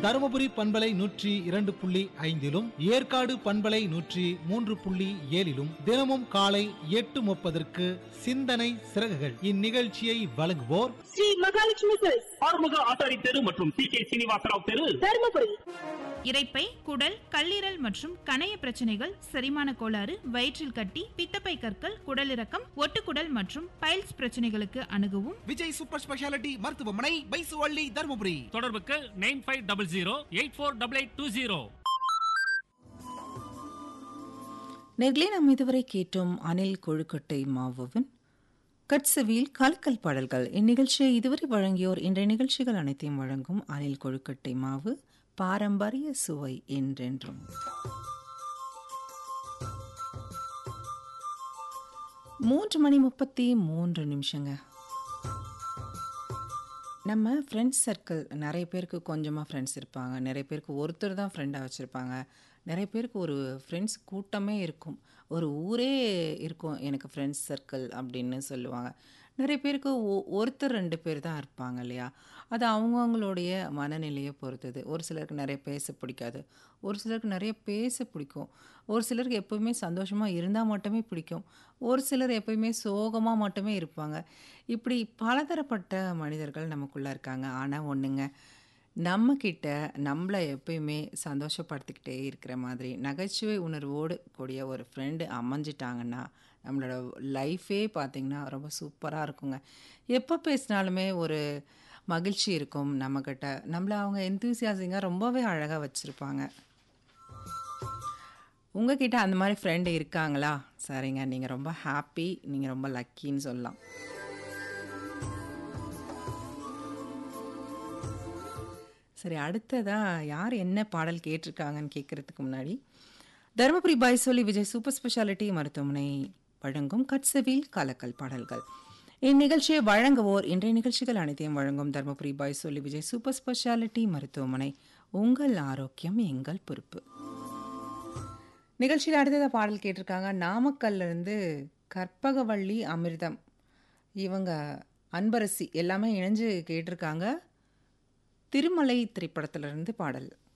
தருமபுரி பண்பலை நூற்றி இரண்டு புள்ளி ஐந்திலும் ஏற்காடு பண்பலை நூற்றி மூன்று புள்ளி ஏழிலும் தினமும் காலை எட்டு முப்பதற்கு சிந்தனை சிறகுகள் இந்நிகழ்ச்சியை வழங்குவோர் ஸ்ரீ மகாலட்சுமி செல்ஸ் ஆறுமுக ஆசாரி தெரு மற்றும் சி கே சீனிவாசராவ் தெரு தருமபுரி இரைப்பை குடல் கல்லீரல் மற்றும் கணைய பிரச்சனைகள் செரிமான கோளாறு வயிற்றில் கட்டி பித்தப்பை கற்கள் குடலிறக்கம் ஒட்டுக்குடல் மற்றும் பைல்ஸ் பிரச்சனைகளுக்கு அணுகவும் விஜய் சூப்பர் ஸ்பெஷாலிட்டி மருத்துவமனை பைசுவள்ளி தருமபுரி தொடர்புக்கு nine five double zero eight four double eight two zero நேர்களே நாம் இதுவரை கேட்டோம் அனில் கொழுக்கட்டை மாவுவின் கட்சவியில் கலக்கல் பாடல்கள் இந்நிகழ்ச்சியை இதுவரை வழங்கியோர் இன்றைய நிகழ்ச்சிகள் அனைத்தையும் வழங்கும் அனில் கொழுக்கட்டை மாவு பாரம்பரிய சுவை என்றென்றும் மூன்று மணி முப்பத்தி மூன்று நிமிஷங்க நம்ம ஃப்ரெண்ட்ஸ் சர்க்கிள் நிறைய பேருக்கு கொஞ்சமாக ஃப்ரெண்ட்ஸ் இருப்பாங்க நிறைய பேருக்கு ஒருத்தர் தான் ஃப்ரெண்டாக வச்சுருப்பாங்க நிறைய பேருக்கு ஒரு ஃப்ரெண்ட்ஸ் கூட்டமே இருக்கும் ஒரு ஊரே இருக்கும் எனக்கு ஃப்ரெண்ட்ஸ் சர்க்கிள் அப்படின்னு சொல்லுவாங்க நிறைய பேருக்கு ஒ- ஒருத்தர் ரெண்டு பேர் தான் இருப்பாங்க இல்லையா அது அவங்கவுங்களுடைய மனநிலையை பொறுத்தது ஒரு சிலருக்கு நிறைய பேச பிடிக்காது ஒரு சிலருக்கு நிறைய பேச பிடிக்கும் ஒரு சிலருக்கு எப்போவுமே சந்தோஷமாக இருந்தால் மட்டுமே பிடிக்கும் ஒரு சிலர் எப்போயுமே சோகமாக மட்டுமே இருப்பாங்க இப்படி பலதரப்பட்ட மனிதர்கள் நமக்குள்ளே இருக்காங்க ஆனால் ஒன்றுங்க நம்மக்கிட்ட நம்மளை எப்பயுமே சந்தோஷப்படுத்திக்கிட்டே இருக்கிற மாதிரி நகைச்சுவை உணர்வோடு கூடிய ஒரு ஃப்ரெண்டு அமைஞ்சிட்டாங்கன்னா நம்மளோட லைஃபே பார்த்திங்கன்னா ரொம்ப சூப்பராக இருக்குங்க எப்போ பேசினாலுமே ஒரு மகிழ்ச்சி இருக்கும் நம்மக்கிட்ட நம்மளை அவங்க எந்தூசியாசிங்காக ரொம்பவே அழகாக வச்சுருப்பாங்க உங்ககிட்ட அந்த மாதிரி ஃப்ரெண்டு இருக்காங்களா சரிங்க நீங்கள் ரொம்ப ஹாப்பி நீங்கள் ரொம்ப லக்கின்னு சொல்லலாம் சரி அடுத்ததா யார் என்ன பாடல் கேட்டிருக்காங்கன்னு கேட்கறதுக்கு முன்னாடி தருமபுரி பைசோலி விஜய் சூப்பர் ஸ்பெஷாலிட்டி மருத்துவமனை வழங்கும் கட்சவில் கலக்கல் பாடல்கள் இந்நிகழ்ச்சியை வழங்குவோர் இன்றைய நிகழ்ச்சிகள் அனைத்தையும் வழங்கும் தருமபுரி பைசோலி விஜய் சூப்பர் ஸ்பெஷாலிட்டி மருத்துவமனை உங்கள் ஆரோக்கியம் எங்கள் பொறுப்பு நிகழ்ச்சியில் அடுத்ததா பாடல் கேட்டிருக்காங்க நாமக்கல்ல இருந்து கற்பகவள்ளி அமிர்தம் இவங்க அன்பரசி எல்லாமே இணைஞ்சு கேட்டிருக்காங்க திருமலை திரைப்படத்திலிருந்து பாடல்